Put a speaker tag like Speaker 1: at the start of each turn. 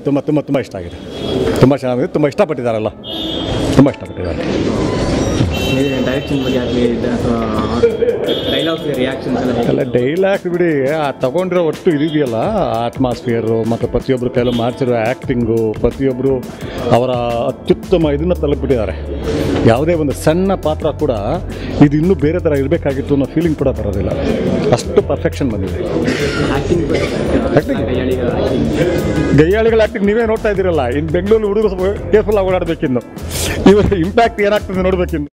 Speaker 1: ತುಂಬ ತುಂಬ ತುಂಬ ಇಷ್ಟ ಆಗಿದೆ ತುಂಬ ಚೆನ್ನಾಗಿದೆ ತುಂಬ ಇಷ್ಟಪಟ್ಟಿದ್ದಾರಲ್ಲ ತುಂಬ ಇಷ್ಟಪಟ್ಟಿದ್ದಾರೆ
Speaker 2: ಡೈರೆಕ್ಷನ್ ಬಗ್ಗೆ ಆಗಲಿ ಅಥವಾ ಡೈಲಾಗ್ಸ್ ರಿಯಾಕ್ಷನ್ಸ್ ಎಲ್ಲ ಹೇಗೆ
Speaker 1: ಎಲ್ಲ ಡೈಲಾಗ್ಸ್ ಬಿಡಿ ಆ ತಗೊಂಡಿರೋ ಒಟ್ಟು ಇದೆಯಲ್ಲ ಅಟ್ಮಾಸ್ಫಿಯರು ಮತ್ತು ಪ್ರತಿಯೊಬ್ಬರು ಕೈಲೂ ಮಾಡ್ತಿರೋ ಆ್ಯಕ್ಟಿಂಗು ಪ್ರತಿಯೊಬ್ಬರು ಅವರ ಅತ್ಯುತ್ತಮ ಇದನ್ನು ತಲುಪಿಬಿಟ್ಟಿದ್ದಾರೆ ಯಾವುದೇ ಒಂದು ಸಣ್ಣ ಪಾತ್ರ ಕೂಡ ಇದು ಇನ್ನೂ ಬೇರೆ ಥರ ಇರಬೇಕಾಗಿತ್ತು ಅನ್ನೋ ಫೀಲಿಂಗ್ ಕೂಡ ಬರೋದಿಲ್ಲ ಅಷ್ಟು ಪರ್ಫೆಕ್ಷನ್ ಬಂದಿದೆ
Speaker 2: ಆ್ಯಕ್ಟಿಂಗ್
Speaker 1: Acting?
Speaker 2: ಕೈಯಾಳಿಗ ಆ್ಯಕ್ಟಿಂಗ್
Speaker 1: ಗೈಯಾಳಿಗಳ ಆ್ಯಕ್ಟಿಂಗ್ ನೀವೇ ನೋಡ್ತಾ ಇದ್ದೀರಲ್ಲ ಇನ್ನು ಬೆಂಗಳೂರು ಹುಡುಗರು ಕೇರ್ಫುಲ್ ಆಗಿ ಓಡಾಡಬೇಕಿನ್ನು ಇವರು ಇಂಪ್ಯಾಕ್ಟ್ ಏನಾಗ್ತದೆ ನೋಡಬೇಕಿನ್ನು